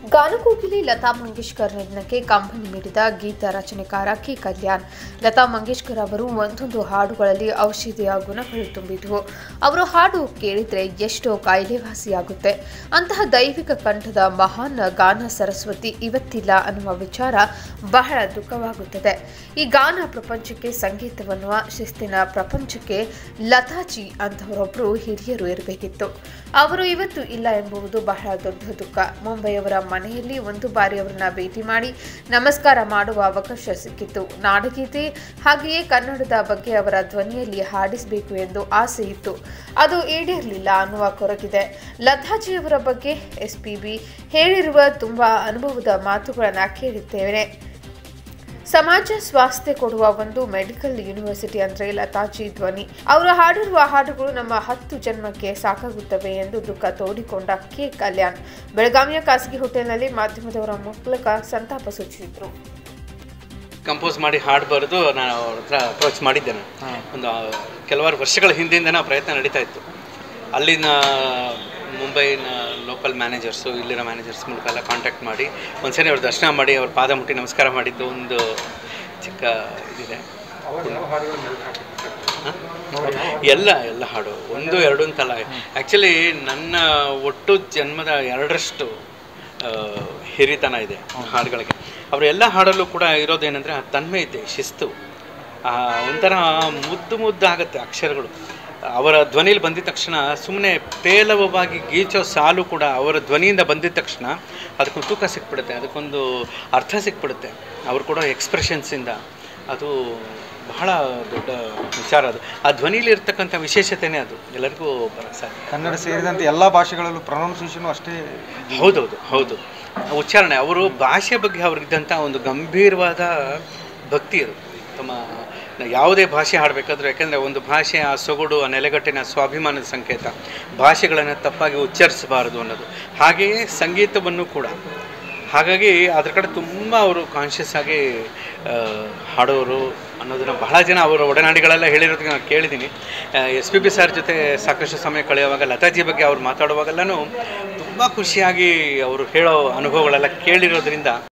ಗಾನಕೋಗಿಲೆ ಲತಾ ಮಂಗೇಶ್ಕರ್ ನಿಧನಕ್ಕೆ ಕಂಬನಿ ನೀಡಿದ ಗೀತ ರಚನೆಕಾರ ಕೆ ಕಲ್ಯಾಣ್ ಲತಾ ಮಂಗೇಶ್ಕರ್ ಅವರು ಒಂದೊಂದು ಹಾಡುಗಳಲ್ಲಿ ಔಷಧಿಯ ಗುಣಗಳು ತುಂಬಿದ್ವು ಅವರು ಹಾಡು ಕೇಳಿದ್ರೆ ಎಷ್ಟೋ ಕಾಯಿಲೆ ವಾಸಿಯಾಗುತ್ತೆ ಅಂತಹ ದೈವಿಕ ಕಂಠದ ಮಹಾನ್ ಗಾನ ಸರಸ್ವತಿ ಇವತ್ತಿಲ್ಲ ಅನ್ನುವ ವಿಚಾರ ಬಹಳ ದುಃಖವಾಗುತ್ತದೆ ಈ ಗಾನ ಪ್ರಪಂಚಕ್ಕೆ ಸಂಗೀತವನ್ನುವ ಶಿಸ್ತಿನ ಪ್ರಪಂಚಕ್ಕೆ ಲತಾಜಿ ಅಂತವರೊಬ್ಬರು ಹಿರಿಯರು ಇರಬೇಕಿತ್ತು ಅವರು ಇವತ್ತು ಇಲ್ಲ ಎಂಬುದು ಬಹಳ ದೊಡ್ಡ ದುಃಖ ಮುಂಬೈಯವರ ಮನೆಯಲ್ಲಿ ಒಂದು ಬಾರಿ ಅವರನ್ನ ಭೇಟಿ ಮಾಡಿ ನಮಸ್ಕಾರ ಮಾಡುವ ಅವಕಾಶ ಸಿಕ್ಕಿತ್ತು ನಾಡಗೀತೆ ಹಾಗೆಯೇ ಕನ್ನಡದ ಬಗ್ಗೆ ಅವರ ಧ್ವನಿಯಲ್ಲಿ ಹಾಡಿಸಬೇಕು ಎಂದು ಆಸೆ ಇತ್ತು ಅದು ಈಡೇರಲಿಲ್ಲ ಅನ್ನುವ ಕೊರಗಿದೆ ಲತಾಜಿಯವರ ಬಗ್ಗೆ ಎಸ್ ಪಿ ಬಿ ಹೇಳಿರುವ ತುಂಬಾ ಅನುಭವದ ಮಾತುಗಳನ್ನು ಕೇಳಿದ್ದೇವೆ ಸಮಾಜ ಸ್ವಾಸ್ಥ್ಯ ಕೊಡುವ ಒಂದು ಮೆಡಿಕಲ್ ಯೂನಿವರ್ಸಿಟಿ ಅಂದ್ರೆ ಲತಾಜಿ ಧ್ವನಿ ಅವರು ಹಾಡಿರುವ ಹಾಡುಗಳು ನಮ್ಮ ಹತ್ತು ಜನ್ಮಕ್ಕೆ ಸಾಕಾಗುತ್ತವೆ ಎಂದು ದುಃಖ ತೋಡಿಕೊಂಡ ಕೆ ಕಲ್ಯಾಣ್ ಬೆಳಗಾವಿಯ ಖಾಸಗಿ ಹೋಟೆಲ್ನಲ್ಲಿ ಮಾಧ್ಯಮದವರ ಮೂಲಕ ಸಂತಾಪ ಸೂಚಿಸಿದರು ಕಂಪೋಸ್ ಮಾಡಿ ಹಾಡು ಬರೆದು ನಾನು ಅವ್ರ ಹತ್ರ ಅಪ್ರೋಚ್ ಮಾಡಿದ್ದೆ ನಾನು ಒಂದು ಕೆಲವಾರು ವರ್ಷಗಳ ಹಿಂದಿಂದನೇ ಆ ಪ್ರಯತ್ನ ನಡೀತಾ ಇತ್ತು ಅಲ್ಲಿನ ಮುಂಬೈನ ಲೋಕಲ್ ಮ್ಯಾನೇಜರ್ಸು ಇಲ್ಲಿನ ಮ್ಯಾನೇಜರ್ಸ್ ಮೂಲಕ ಎಲ್ಲ ಕಾಂಟ್ಯಾಕ್ಟ್ ಮಾಡಿ ಒಂದ್ಸರಿ ಅವ್ರ ದರ್ಶನ ಮಾಡಿ ಅವ್ರ ಪಾದ ಮುಟ್ಟಿ ನಮಸ್ಕಾರ ಮಾಡಿದ್ದು ಒಂದು ಚಿಕ್ಕ ಇದಿದೆ ಹ? ಎಲ್ಲ ಎಲ್ಲ ಹಾಡು ಒಂದು ಎರಡು ಅಂತಲ್ಲ ಆ್ಯಕ್ಚುಲಿ ನನ್ನ ಒಟ್ಟು ಜನ್ಮದ ಎರಡರಷ್ಟು ಆ, ಹಿರಿತನ ಇದೆ ಹಾಡುಗಳಿಗೆ ಅವರ ಎಲ್ಲ ಹಾಡಲ್ಲೂ ಕೂಡ ಇರೋದೇನೆಂದರೆ ಆ ತನ್ಮಯತೆ ಶಿಸ್ತು ಆ, ಒಂಥರ ಮುದ್ದು ಮುದ್ದು ಆಗುತ್ತೆ ಅಕ್ಷರಗಳು ಅವರ ಧ್ವನಿಯಲ್ಲಿ ಬಂದಿದ ತಕ್ಷಣ ಸುಮ್ಮನೆ ಪೇಲವವಾಗಿ ಗೀಚೋ ಸಾಲು ಕೂಡ ಅವರ ಧ್ವನಿಯಿಂದ ಬಂದಿದ ತಕ್ಷಣ ಅದಕ್ಕೊಂದು ತೂಕ ಸಿಕ್ಬಿಡುತ್ತೆ ಅದಕ್ಕೊಂದು ಅರ್ಥ ಸಿಕ್ಬಿಡುತ್ತೆ ಅವ್ರು ಕೊಡೋ ಎಕ್ಸ್ಪ್ರೆಷನ್ಸಿಂದ ಅದು ಬಹಳ ದೊಡ್ಡ ವಿಚಾರ ಅದು ಆ ಧ್ವನಿಲಿ ಇರ್ತಕ್ಕಂಥ ವಿಶೇಷತೆನೇ ಅದು ಎಲ್ಲರಿಗೂ ಬರೋಕ್ಕೆ ಸಾಧ್ಯ ಕನ್ನಡ ಸೇರಿದಂತೆ ಎಲ್ಲ ಭಾಷೆಗಳಲ್ಲೂ ಪ್ರೊನೌನ್ಸಿಯೇಷನ್ ಅಷ್ಟೇ ಹೌದೌದು ಹೌದು ಉಚ್ಚಾರಣೆ ಅವರು ಭಾಷೆ ಬಗ್ಗೆ ಅವ್ರಿಗಿದ್ದಂಥ ಒಂದು ಗಂಭೀರವಾದ ಭಕ್ತಿ ಅದು ತಮ್ಮ ಯಾವುದೇ ಭಾಷೆ ಹಾಡಬೇಕಾದ್ರೂ ಯಾಕೆಂದರೆ ಒಂದು ಭಾಷೆ ಆ ಸೊಗಡು ಆ ನೆಲೆಗಟ್ಟಿನ ಸ್ವಾಭಿಮಾನದ ಸಂಕೇತ ಭಾಷೆಗಳನ್ನು ತಪ್ಪಾಗಿ ಉಚ್ಚರಿಸಬಾರದು ಅನ್ನೋದು ಹಾಗೆಯೇ ಸಂಗೀತವನ್ನು ಕೂಡ ಹಾಗಾಗಿ ಅದ್ರ ಕಡೆ ತುಂಬ ಅವರು ಕಾನ್ಷಿಯಸ್ ಆಗಿ ಆ, ಹಾಡೋರು ಅನ್ನೋದನ್ನು ಬಹಳ ಜನ ಅವರ ಒಡನಾಡಿಗಳೆಲ್ಲ ಹೇಳಿರೋದಕ್ಕೆ ನಾನು ಕೇಳಿದ್ದೀನಿ ಎಸ್ ಪಿ ಬಿ ಸರ್ ಜೊತೆ ಸಾಕಷ್ಟು ಸಮಯ ಕಳೆಯುವಾಗ ಲತಾಜಿ ಬಗ್ಗೆ ಅವ್ರು ಮಾತಾಡುವಾಗೆಲ್ಲನೂ ತುಂಬ ಖುಷಿಯಾಗಿ ಅವರು ಹೇಳೋ ಅನುಭವಗಳೆಲ್ಲ ಕೇಳಿರೋದ್ರಿಂದ